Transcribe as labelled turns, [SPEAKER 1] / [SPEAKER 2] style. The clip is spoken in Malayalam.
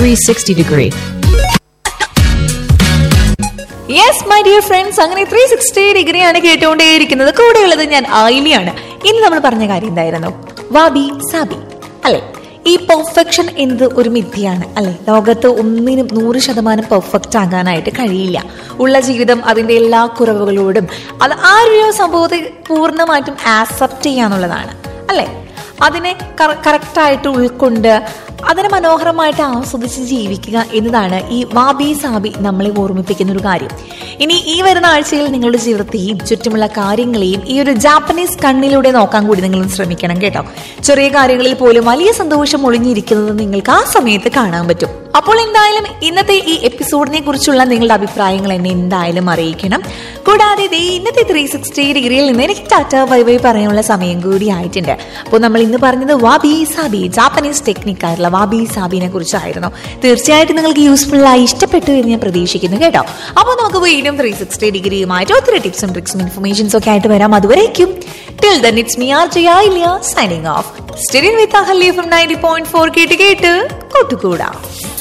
[SPEAKER 1] 360 degree.
[SPEAKER 2] Yes my dear friends അങ്ങനെ ത്രീ സിക്സ്റ്റി ഡിഗ്രിയാണ് കേട്ടുകൊണ്ടേയിരിക്കുന്നത് കൂടെയുള്ളത് ഞാൻ ആയിലിയാണ് ഇന്ന് നമ്മൾ പറഞ്ഞ കാര്യം എന്തായിരുന്നു വാബി സാബി അല്ലെ ഈ പെർഫെക്ഷൻ എന്നത് ഒരു മിഥ്യയാണ് അല്ലെ ലോകത്ത് ഒന്നിനും നൂറ് ശതമാനം പെർഫെക്റ്റ് ആകാനായിട്ട് കഴിയില്ല ഉള്ള ജീവിതം അതിന്റെ എല്ലാ കുറവുകളോടും അത് ആ ഒരു സംഭവത്തെ പൂർണ്ണമായിട്ടും ആക്സെപ്റ്റ് ചെയ്യാന്നുള്ളതാണ് അല്ലെ അതിനെ കറക്റ്റായിട്ട് ഉൾക്കൊണ്ട് അതിനെ മനോഹരമായിട്ട് ആസ്വദിച്ച് ജീവിക്കുക എന്നതാണ് ഈ വാബി സാബി നമ്മളെ ഓർമ്മിപ്പിക്കുന്ന ഒരു കാര്യം ഇനി ഈ വരുന്ന ആഴ്ചയിൽ നിങ്ങളുടെ ജീവിതത്തെയും ചുറ്റുമുള്ള കാര്യങ്ങളെയും ഈ ഒരു ജാപ്പനീസ് കണ്ണിലൂടെ നോക്കാൻ കൂടി നിങ്ങൾ ശ്രമിക്കണം കേട്ടോ ചെറിയ കാര്യങ്ങളിൽ പോലും വലിയ സന്തോഷം ഒളിഞ്ഞിരിക്കുന്നത് നിങ്ങൾക്ക് ആ സമയത്ത് കാണാൻ പറ്റും അപ്പോൾ എന്തായാലും ഇന്നത്തെ ഈ എപ്പിസോഡിനെ കുറിച്ചുള്ള നിങ്ങളുടെ അഭിപ്രായങ്ങൾ എന്നെ എന്തായാലും അറിയിക്കണം കൂടാതെ ദേ ഇന്നത്തെ ത്രീ സിക്സ്റ്റി ഡിഗ്രിയിൽ നിന്ന് എനിക്ക് ടാറ്റ ബൈ ബൈ പറയാനുള്ള സമയം കൂടി ആയിട്ടുണ്ട് അപ്പോൾ നമ്മൾ ഇന്ന് പറഞ്ഞത് വാബി സാബി ജാപ്പനീസ് ടെക്നിക് ആയിട്ടുള്ള വാബി സാബിനെ കുറിച്ചായിരുന്നു തീർച്ചയായിട്ടും നിങ്ങൾക്ക് യൂസ്ഫുൾ ആയി ഇഷ്ടപ്പെട്ടു എന്ന് ഞാൻ പ്രതീക്ഷിക്കുന്നു കേട്ടോ അപ്പോൾ നമുക്ക് വീണ്ടും ത്രീ സിക്സ്റ്റി ഡിഗ്രിയുമായിട്ട് ഒത്തിരി ടിപ്സും ട്രിക്സും ഇൻഫർമേഷൻസും ഒക്കെ ആയിട്ട് വരാം അതുവരേക്കും till then it's me R Jaya signing off സ്റ്റെറിൻ with Ahalya from ninety point four കേട്ട് കേട്ട് കൂട്ടുകൂടാം